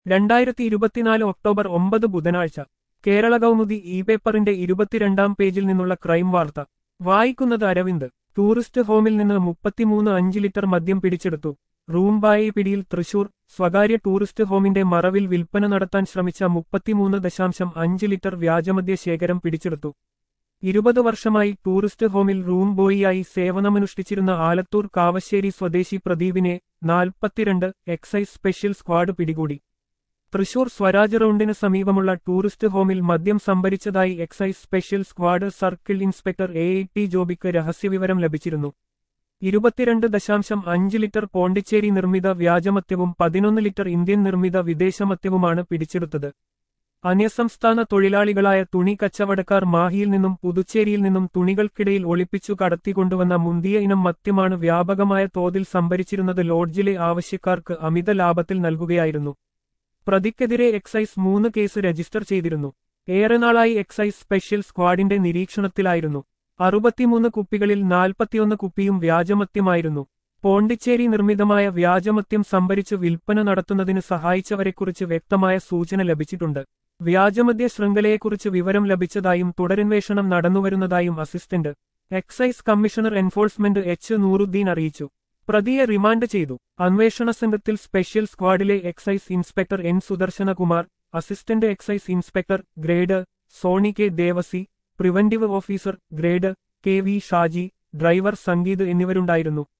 രണ്ടായിരത്തി ഇരുപത്തിനാല് ഒക്ടോബർ ഒമ്പത് ബുധനാഴ്ച കേരള കൗമുദി ഇ പേപ്പറിന്റെ ഇരുപത്തിരണ്ടാം പേജിൽ നിന്നുള്ള ക്രൈം വാർത്ത വായിക്കുന്നത് അരവിന്ദ് ടൂറിസ്റ്റ് ഹോമിൽ നിന്ന് മുപ്പത്തിമൂന്ന് അഞ്ച് ലിറ്റർ മദ്യം പിടിച്ചെടുത്തു റൂംബായി പിടിയിൽ തൃശൂർ സ്വകാര്യ ടൂറിസ്റ്റ് ഹോമിന്റെ മറവിൽ വിൽപ്പന നടത്താൻ ശ്രമിച്ച മുപ്പത്തിമൂന്ന് ദശാംശം അഞ്ച് ലിറ്റർ വ്യാജമദ്യ ശേഖരം പിടിച്ചെടുത്തു ഇരുപത് വർഷമായി ടൂറിസ്റ്റ് ഹോമിൽ റൂം ബോയിയായി സേവനമനുഷ്ഠിച്ചിരുന്ന ആലത്തൂർ കാവശ്ശേരി സ്വദേശി പ്രദീപിനെ നാൽപ്പത്തിരണ്ട് എക്സൈസ് സ്പെഷ്യൽ സ്ക്വാഡ് പിടികൂടി തൃശൂർ സ്വരാജ് റൗണ്ടിന് സമീപമുള്ള ടൂറിസ്റ്റ് ഹോമിൽ മദ്യം സംഭരിച്ചതായി excise special squad circle inspector A T ജോബിക്ക് രഹസ്യവിവരം ലഭിച്ചിരുന്നു ഇരുപത്തിരണ്ട് ദശാംശം അഞ്ച് ലിറ്റർ പോണ്ടിച്ചേരി നിർമ്മിത വ്യാജമദ്യവും പതിനൊന്ന് ലിറ്റർ ഇന്ത്യൻ നിർമ്മിത വിദേശമദ്യവുമാണ് പിടിച്ചെടുത്തത് അന്യസംസ്ഥാന തൊഴിലാളികളായ തുണി കച്ചവടക്കാർ മാഹിയിൽ നിന്നും പുതുച്ചേരിയിൽ നിന്നും തുണികൾക്കിടയിൽ ഒളിപ്പിച്ചു കടത്തിക്കൊണ്ടുവന്ന മുന്തിയ ഇനം മദ്യമാണ് വ്യാപകമായ തോതിൽ സംഭരിച്ചിരുന്നത് ലോഡ്ജിലെ ആവശ്യക്കാർക്ക് അമിത ലാഭത്തിൽ നൽകുകയായിരുന്നു പ്രതിക്കെതിരെ എക്സൈസ് മൂന്ന് കേസ് രജിസ്റ്റർ ചെയ്തിരുന്നു ഏറെ നാളായി എക്സൈസ് സ്പെഷ്യൽ സ്ക്വാഡിന്റെ നിരീക്ഷണത്തിലായിരുന്നു അറുപത്തിമൂന്ന് കുപ്പികളിൽ നാൽപ്പത്തിയൊന്ന് കുപ്പിയും വ്യാജമദ്യമായിരുന്നു പോണ്ടിച്ചേരി നിർമ്മിതമായ വ്യാജമദ്യം സംഭരിച്ച് വിൽപ്പന നടത്തുന്നതിന് സഹായിച്ചവരെക്കുറിച്ച് വ്യക്തമായ സൂചന ലഭിച്ചിട്ടുണ്ട് വ്യാജമദ്യ ശൃംഖലയെക്കുറിച്ച് വിവരം ലഭിച്ചതായും തുടരന്വേഷണം നടന്നുവരുന്നതായും assistant excise commissioner enforcement H Nooruddin അറിയിച്ചു പ്രതിയെ റിമാൻഡ് ചെയ്തു അന്വേഷണ സംഘത്തിൽ സ്പെഷ്യൽ സ്ക്വാഡിലെ excise inspector N Sudarsanakumar assistant excise inspector grade Soni K Devasi preventive officer grade K V Shaji driver Sangeeth എന്നിവരുണ്ടായിരുന്നു